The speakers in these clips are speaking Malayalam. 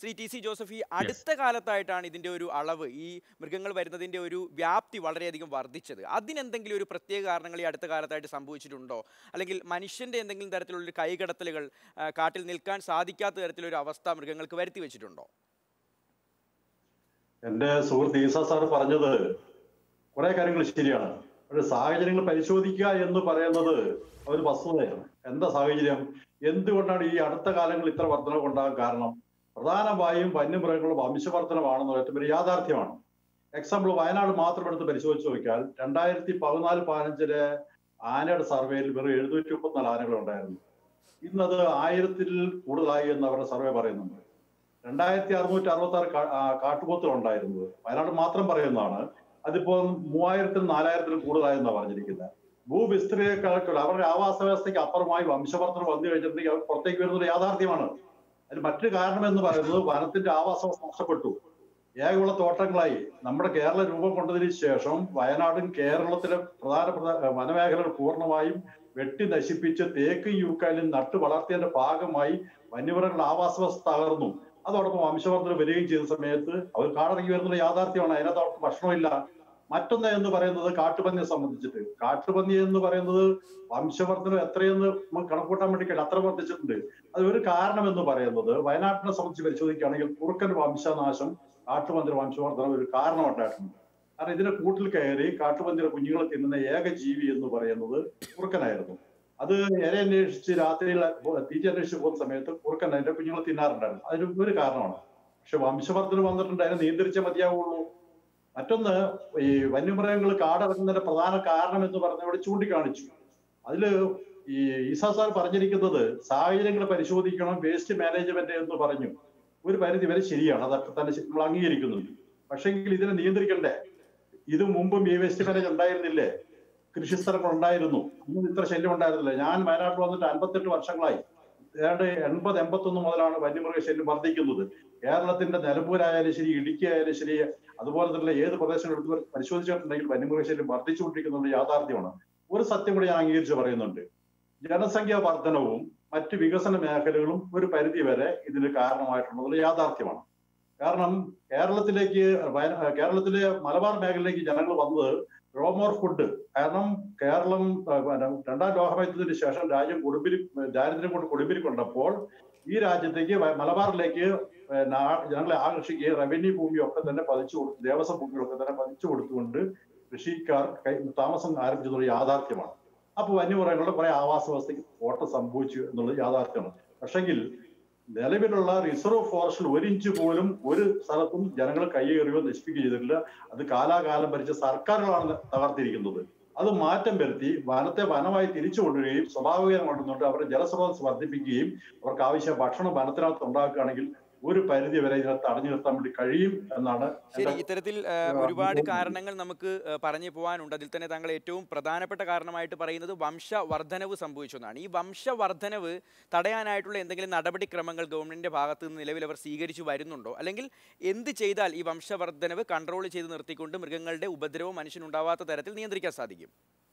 ശ്രീ ടി സി ജോസഫ് ഈ അടുത്ത കാലത്തായിട്ടാണ് ഇതിന്റെ ഒരു അളവ് ഈ മൃഗങ്ങൾ വരുന്നതിന്റെ ഒരു വ്യാപ്തി വളരെയധികം വർദ്ധിച്ചത് അതിനെന്തെങ്കിലും ഒരു പ്രത്യേക കാരണങ്ങൾ ഈ അടുത്ത കാലത്തായിട്ട് സംഭവിച്ചിട്ടുണ്ടോ അല്ലെങ്കിൽ മനുഷ്യന്റെ എന്തെങ്കിലും തരത്തിലുള്ള ഒരു കൈകടത്തലുകൾ ആ, കാട്ടിൽ നിൽക്കാൻ സാധിക്കാത്ത തരത്തിലൊരു അവസ്ഥ മൃഗങ്ങൾക്ക് വരുത്തി വെച്ചിട്ടുണ്ടോ എന്റെ സുഹൃത്ത് ഈസ സാർ പറഞ്ഞത് കുറെ കാര്യങ്ങൾ ശരിയാണ് പക്ഷെ സാഹചര്യങ്ങൾ പരിശോധിക്കുക എന്ന് പറയുന്നത് ഒരു വസ്തുതയാണ് എന്താ സാഹചര്യം എന്തുകൊണ്ടാണ് ഈ അടുത്ത കാലങ്ങളിൽ ഇത്ര വർധനവ് ഉണ്ടാകാൻ കാരണം പ്രധാനമായും വന്യമൃഗങ്ങളുടെ വംശവർദ്ധനമാണെന്ന് ഏറ്റവും വലിയ യാഥാർത്ഥ്യമാണ് എക്സാമ്പിൾ വയനാട് മാത്രം എടുത്ത് പരിശോധിച്ച് നോക്കിയാൽ രണ്ടായിരത്തി പതിനാല് പതിനഞ്ചിലെ ആനയുടെ സർവേയിൽ വെറും എഴുന്നൂറ്റി മുപ്പത്തിനാല് ആനകൾ ഉണ്ടായിരുന്നു ഇന്നത് ആയിരത്തിൽ കൂടുതലായി എന്ന് അവരുടെ സർവേ പറയുന്നുണ്ട് രണ്ടായിരത്തി അറുന്നൂറ്റി അറുപത്തി ആറ് കാട്ടുപോത്തുകൾ ഉണ്ടായിരുന്നത് വയനാട് മാത്രം പറയുന്നതാണ് അതിപ്പോ മൂവായിരത്തിനും നാലായിരത്തിനും കൂടുതലായെന്നാണ് പറഞ്ഞിരിക്കുന്നത് ഭൂവിസ്തൃതിയേക്കാൾ അവരുടെ ആവാസ വ്യവസ്ഥയ്ക്ക് അപ്പുറമായി വംശവർദ്ധനം വന്നു കഴിഞ്ഞിട്ടുണ്ടെങ്കിൽ അവർ പുറത്തേക്ക് വരുന്നത് യാഥാർത്ഥ്യമാണ് അതിന് മറ്റൊരു കാരണം എന്ന് പറയുന്നത് വനത്തിന്റെ ആവാസ വ്യവസ്ഥ നഷ്ടപ്പെട്ടു ഏകമുള്ള തോട്ടങ്ങളായി നമ്മുടെ കേരള രൂപം കൊണ്ടതിന് ശേഷം വയനാടും കേരളത്തിലെ പ്രധാന പ്രധാന വനമേഖലകൾ പൂർണ്ണമായും വെട്ടി നശിപ്പിച്ച് തേക്കും യൂക്കാലും നട്ടു വളർത്തിയതിന്റെ ഭാഗമായി വന്യമൃഗങ്ങളുടെ ആവാസ വ്യവസ്ഥ തകർന്നു അതോടൊപ്പം വംശവർദ്ധന വരികയും ചെയ്ത സമയത്ത് അവർ കാടിറങ്ങി വരുന്ന യാഥാർത്ഥ്യമാണ് അതിനകത്ത് അവർക്ക് ഭക്ഷണമില്ല മറ്റൊന്ന് എന്ന് പറയുന്നത് കാട്ടുപന്നിയെ സംബന്ധിച്ചിട്ട് കാട്ടുപന്നി എന്ന് പറയുന്നത് വംശവർദ്ധനം എത്രയെന്ന് നമുക്ക് കണക്കൂട്ടാൻ വേണ്ടി കഴിയും അത്ര വർദ്ധിച്ചിട്ടുണ്ട് അത് ഒരു കാരണം എന്ന് പറയുന്നത് വയനാട്ടിനെ സംബന്ധിച്ച് പരിശോധിക്കുകയാണെങ്കിൽ കുറുക്കന്റെ വംശനാശം കാട്ടുപന്നിയുടെ വംശവർദ്ധനം ഒരു കാരണമുണ്ടായിട്ടുണ്ട് കാരണം ഇതിന്റെ കൂട്ടിൽ കയറി കാട്ടുപന്നിയുടെ കുഞ്ഞുങ്ങളെ തിന്നുന്ന ഏക ജീവി എന്ന് പറയുന്നത് കുറുക്കനായിരുന്നു അത് ഇര അന്വേഷിച്ച് രാത്രിയിൽ തീറ്റ അന്വേഷിച്ച് പോകുന്ന സമയത്ത് കുറുക്കൻ അതിന്റെ കുഞ്ഞുങ്ങളെ തിന്നാറുണ്ടായിരുന്നു അതിന് ഒരു കാരണമാണ് പക്ഷെ വംശവർദ്ധനം വന്നിട്ടുണ്ട് അതിനെ നിയന്ത്രിച്ചേ മതിയാവുള്ളൂ മറ്റൊന്ന് ഈ വന്യമൃഗങ്ങൾ കാടിറങ്ങുന്നതിന്റെ പ്രധാന കാരണം എന്ന് പറഞ്ഞ ഇവിടെ ചൂണ്ടിക്കാണിച്ചു അതില് ഈ ഈസാ സാർ പറഞ്ഞിരിക്കുന്നത് സാഹചര്യങ്ങൾ പരിശോധിക്കണം വേസ്റ്റ് മാനേജ്മെന്റ് എന്ന് പറഞ്ഞു ഒരു പരിധി വരെ ശരിയാണ് അതൊക്കെ തന്നെ ശ- നമ്മൾ അംഗീകരിക്കുന്നുണ്ട് പക്ഷെങ്കിൽ ഇതിനെ നിയന്ത്രിക്കണ്ടേ ഇത് മുമ്പും ഈ വേസ്റ്റ് മാനേജ് ഉണ്ടായിരുന്നില്ലേ കൃഷിസ്ഥലങ്ങൾ ഉണ്ടായിരുന്നു അന്നും ഇത്ര ശല്യം ഉണ്ടായിരുന്നില്ല ഞാൻ വയനാട്ടിൽ വന്നിട്ട് അൻപത്തെട്ട് വർഷങ്ങളായി ഏതാണ്ട് എൺപത് എൺപത്തൊന്ന് മുതലാണ് വന്യമൃഗ ശല്യം വർദ്ധിക്കുന്നത് കേരളത്തിന്റെ നിലമ്പൂരായാലും ശരി ഇടുക്കി ആയാലും ശരി അതുപോലെ തന്നെ ഏത് പ്രദേശങ്ങൾ എടുത്ത് പരിശോധിച്ചിട്ടുണ്ടെങ്കിൽ വന്യമൃഗ ശല്യം വർദ്ധിച്ചുകൊണ്ടിരിക്കുന്നുള്ള യാഥാർത്ഥ്യമാണ് ഒരു സത്യം കൂടി ഞാൻ അംഗീകരിച്ച് പറയുന്നുണ്ട് ജനസംഖ്യാ വർധനവും മറ്റ് വികസന മേഖലകളും ഒരു പരിധി വരെ ഇതിന് കാരണമായിട്ടുള്ളത് യാഥാർത്ഥ്യമാണ് കാരണം കേരളത്തിലേക്ക് വയ- കേരളത്തിലെ മലബാർ മേഖലയിലേക്ക് ജനങ്ങൾ വന്നത് റോമോർ ഫുഡ് കാരണം കേരളം ആ, പിന്നെ രണ്ടാം ലോകമയുദ്ധത്തിന് ശേഷം രാജ്യം കൊടുമ്പിരി ദാരിദ്ര്യം കൊണ്ട് കൊടുമ്പിരി കൊണ്ടപ്പോൾ ഈ രാജ്യത്തേക്ക് വ- മലബാറിലേക്ക് പിന്നെ ആ- ജനങ്ങളെ ആകർഷിക്കുകയും റവന്യൂ ഭൂമിയൊക്കെ തന്നെ പതിച്ചു കൊടുത്തു ദേവസ്വം ഭൂമികളൊക്കെ തന്നെ പതിച്ചു കൊടുത്തുകൊണ്ട് കൃഷിക്കാർ കൈ- താമസം ആരംഭിച്ചെന്നുള്ള യാഥാർത്ഥ്യമാണ് അപ്പൊ വന്യമൃഗങ്ങളുടെ കുറെ ആവാസ വ്യവസ്ഥയ്ക്ക് കോട്ടം സംഭവിച്ചു എന്നുള്ളത് യാഥാർത്ഥ്യമാണ് പക്ഷെങ്കിൽ നിലവിലുള്ള റിസർവ് ഫോറസ്റ്റിൽ ഒരു ഇഞ്ച് പോലും ഒരു സ്ഥലത്തും ജനങ്ങൾ കൈയേറിയോ നശിപ്പിക്കുകയോ ചെയ്തിട്ടില്ല അത് കാലാകാലം ഭരിച്ച സർക്കാരുകളാണ് തകർത്തിരിക്കുന്നത് അത് മാറ്റം വരുത്തി വനത്തെ വനമായി തിരിച്ചു കൊണ്ടുവരികയും സ്വാഭാവികം കൊണ്ടുവന്നുകൊണ്ട് അവരുടെ ജലസ്രോതസ് വർദ്ധിപ്പിക്കുകയും അവർക്ക് ആവശ്യ ഭക്ഷണം വനത്തിനകത്ത് ഉണ്ടാക്കുകയാണെങ്കിൽ ഒരു പരിധി വരെ ഇതിനെ തടഞ്ഞു നിർത്താൻ വേണ്ടി കഴിയും എന്നാണ് ശരി എന്റെ ഇത്തരത്തിൽ ആ, ആ, ഒരുപാട് അനുഭവം. കാരണങ്ങൾ നമുക്ക് ആ, പറഞ്ഞു പോകാനുണ്ട് അതിൽ തന്നെ താങ്കൾ ഏറ്റവും പ്രധാനപ്പെട്ട കാരണമായിട്ട് പറയുന്നത് വംശവർദ്ധനവ് സംഭവിച്ചു എന്നാണ് ഈ വംശവർദ്ധനവ് തടയാനായിട്ടുള്ള എന്തെങ്കിലും നടപടിക്രമങ്ങൾ ഗവൺമെന്റിന്റെ ഭാഗത്ത് നിന്ന് നിലവിൽ അവർ സ്വീകരിച്ചു വരുന്നുണ്ടോ അല്ലെങ്കിൽ എന്ത് ചെയ്താൽ ഈ വംശവർദ്ധനവ് കൺട്രോൾ ചെയ്ത് നിർത്തിക്കൊണ്ട് മൃഗങ്ങളുടെ ഉപദ്രവം മനുഷ്യനുണ്ടാവാത്ത തരത്തിൽ നിയന്ത്രിക്കാൻ സാധിക്കും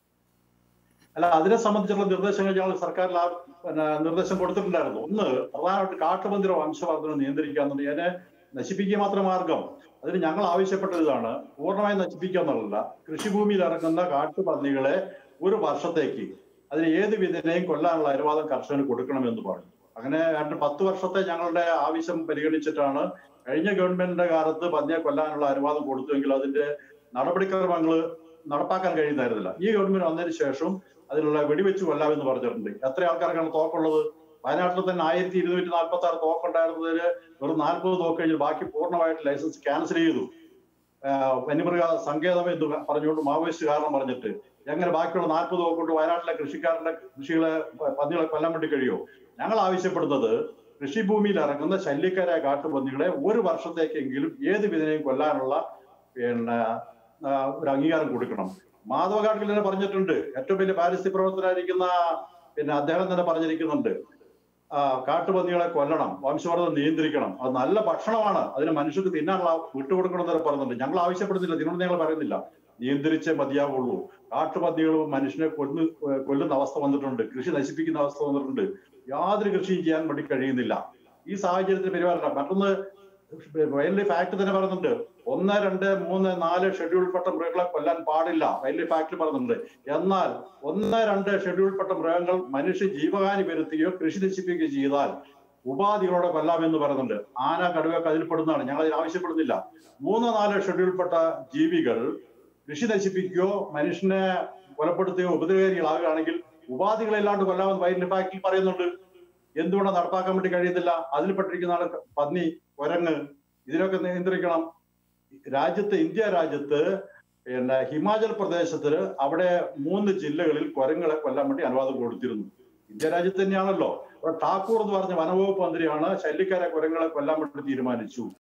അല്ല അതിനെ സംബന്ധിച്ചുള്ള നിർദ്ദേശങ്ങൾ ഞങ്ങൾ സർക്കാരിൽ ആ പിന്നെ നിർദ്ദേശം കൊടുത്തിട്ടുണ്ടായിരുന്നു ഒന്ന് പ്രധാനമായിട്ട് കാട്ടുപന്തിര വംശവർദ്ധനം നിയന്ത്രിക്കുക എന്നുണ്ടെങ്കിൽ അതിനെ നശിപ്പിക്കുക മാത്രം മാർഗം അതിന് ഞങ്ങൾ ആവശ്യപ്പെട്ടത് ഇതാണ് പൂർണ്ണമായും നശിപ്പിക്കുക എന്നുള്ളതല്ല കൃഷിഭൂമിയിൽ ഇറങ്ങുന്ന കാട്ടുപന്നികളെ ഒരു വർഷത്തേക്ക് അതിന് ഏത് വിധേനയും കൊല്ലാനുള്ള അനുവാദം കർഷകന് കൊടുക്കണമെന്ന് പറഞ്ഞു അങ്ങനെ രണ്ട് പത്ത് വർഷത്തെ ഞങ്ങളുടെ ആവശ്യം പരിഗണിച്ചിട്ടാണ് കഴിഞ്ഞ ഗവൺമെന്റിന്റെ കാലത്ത് പന്നിയെ കൊല്ലാനുള്ള അനുവാദം കൊടുത്തുവെങ്കിൽ അതിന്റെ നടപടിക്രമങ്ങൾ നടപ്പാക്കാൻ കഴിയുന്നതായിരുന്നില്ല ഈ ഗവൺമെന്റ് വന്നതിന് ശേഷം അതിനുള്ള വെടിവെച്ച് കൊല്ലാമെന്ന് പറഞ്ഞിട്ടുണ്ട് എത്ര ആൾക്കാർക്കാണ് തോക്കുള്ളത് വയനാട്ടിൽ തന്നെ ആയിരത്തി ഇരുന്നൂറ്റി നാൽപ്പത്തി ആറ് തോക്കുണ്ടായിരുന്നതിൽ വെറും നാൽപ്പത് തോക്ക് കഴിഞ്ഞ് ബാക്കി പൂർണ്ണമായിട്ട് ലൈസൻസ് ക്യാൻസൽ ചെയ്തു ആഹ് വന്യമൃഗ സങ്കേതം എന്ന് പറഞ്ഞുകൊണ്ട് മാവോയിസ്റ്റ് കാരണം പറഞ്ഞിട്ട് എങ്ങനെ ബാക്കിയുള്ള നാൽപ്പത് തോക്കൊണ്ട് വയനാട്ടിലെ കൃഷിക്കാരുടെ കൃഷികളെ പ- പന്നികളെ കൊല്ലാൻ വേണ്ടി കഴിയുമോ ഞങ്ങൾ ആവശ്യപ്പെടുന്നത് കൃഷിഭൂമിയിൽ ഇറങ്ങുന്ന ശല്യക്കാരായ കാട്ടുപന്നികളെ ഒരു വർഷത്തേക്കെങ്കിലും ഏത് വിധനെയും കൊല്ലാനുള്ള പിന്നെ ആ, ഒരു അംഗീകാരം കൊടുക്കണം മാധവ ഗാഡ്ഗിൽ തന്നെ പറഞ്ഞിട്ടുണ്ട് ഏറ്റവും വലിയ പാരിസ്ഥിതിക പ്രവർത്തനായിരിക്കുന്ന പിന്നെ അദ്ദേഹം തന്നെ പറഞ്ഞിരിക്കുന്നുണ്ട് ആ, കാട്ടുപന്നികളെ കൊല്ലണം വംശവർദ്ധന നിയന്ത്രിക്കണം അത് നല്ല ഭക്ഷണമാണ് അതിന് മനുഷ്യർക്ക് തിന്നാനുള്ള വിട്ടുകൊടുക്കണം എന്ന് പറയുന്നുണ്ട് ഞങ്ങൾ ആവശ്യപ്പെടുന്നില്ല ഇതിനോട് ഞങ്ങൾ പറയുന്നില്ല നിയന്ത്രിച്ചേ മതിയാവുള്ളൂ കാട്ടുപന്നികളും മനുഷ്യനെ കൊല്ല് കൊല്ലുന്ന അവസ്ഥ വന്നിട്ടുണ്ട് കൃഷി നശിപ്പിക്കുന്ന അവസ്ഥ വന്നിട്ടുണ്ട് യാതൊരു കൃഷിയും ചെയ്യാൻ വേണ്ടി കഴിയുന്നില്ല ഈ സാഹചര്യത്തിൽ പെരുമാറണം മറ്റൊന്ന് വൈൽഡ് ലൈഫ് ആക്ട് തന്നെ പറയുന്നുണ്ട് ഒന്ന് രണ്ട് മൂന്ന് നാല് ഷെഡ്യൂൾപ്പെട്ട മൃഗങ്ങളെ കൊല്ലാൻ പാടില്ല വൈൽഡ് ലൈഫ് ആക്ട് പറയുന്നുണ്ട് എന്നാൽ ഒന്ന് രണ്ട് ഷെഡ്യൂൾപ്പെട്ട മൃഗങ്ങൾ മനുഷ്യ ജീവഹാനി വരുത്തുകയോ കൃഷി നശിപ്പിക്കുകയോ ചെയ്താൽ ഉപാധികളോടെ കൊല്ലാമെന്ന് പറയുന്നുണ്ട് ആന കടുവയൊക്കെ അതിൽ പെടുന്നതാണ് ഞങ്ങൾ അതിന് ആവശ്യപ്പെടുന്നില്ല മൂന്ന് നാല് ഷെഡ്യൂൾപ്പെട്ട ജീവികൾ കൃഷി നശിപ്പിക്കുകയോ മനുഷ്യനെ കൊലപ്പെടുത്തുകയോ ഉപദ്രവകാരികളാകുകയാണെങ്കിൽ ഉപാധികളില്ലാണ്ട് കൊല്ലാമെന്ന് വൈൽഡ് ലൈഫ് ആക്ടിൽ പറയുന്നുണ്ട് എന്തുകൊണ്ട് നടപ്പാക്കാൻ വേണ്ടി കഴിയുന്നില്ല അതിൽ പെട്ടിരിക്കുന്ന ആള് പന്നി കുരങ്ങ് ഇതിനൊക്കെ നിയന്ത്രിക്കണം രാജ്യത്ത് ഇന്ത്യ രാജ്യത്ത് പിന്നെ ഹിമാചൽ പ്രദേശത്തിൽ അവിടെ മൂന്ന് ജില്ലകളിൽ കുരങ്ങളെ കൊല്ലാൻ വേണ്ടി അനുവാദം കൊടുത്തിരുന്നു ഇന്ത്യ രാജ്യത്ത് തന്നെയാണല്ലോ അവിടെ ഠാക്കൂർ എന്ന് പറഞ്ഞ വനവകുപ്പ് മന്ത്രിയാണ് ശല്യക്കാരെ കുരങ്ങളെ കൊല്ലാൻ വേണ്ടി തീരുമാനിച്ചു